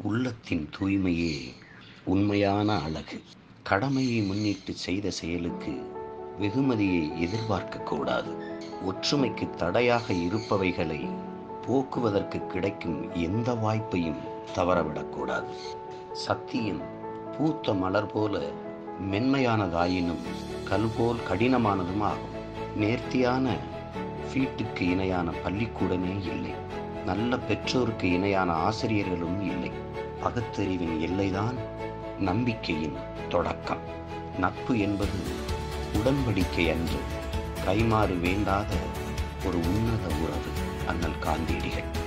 உள்ளத்தின் தூய்மையே உண்மையான அழகு கடமையை முன்னிட்டு செய்த செயலுக்கு வெகுமதியை எதிர்பார்க்க கூடாது ஒற்றுமைக்கு தடையாக இருப்பவைகளை போக்குவதற்கு கிடைக்கும் எந்த வாய்ப்பையும் தவறவிடக்கூடாது சத்தியம் பூத்த மலர் போல மென்மையானதாயினும் கல் போல் கடினமானதும் ஆகும் நேர்த்தியான வீட்டுக்கு இணையான பள்ளிக்கூடமே இல்லை நல்ல பெற்றோருக்கு இணையான ஆசிரியர்களும் இல்லை பகுத்தறிவின் எல்லைதான் நம்பிக்கையின் தொடக்கம் நட்பு என்பது உடன்படிக்கை அன்று கைமாறு வேண்டாத ஒரு உன்னத உறவு அண்ணல் காந்தியடிகள்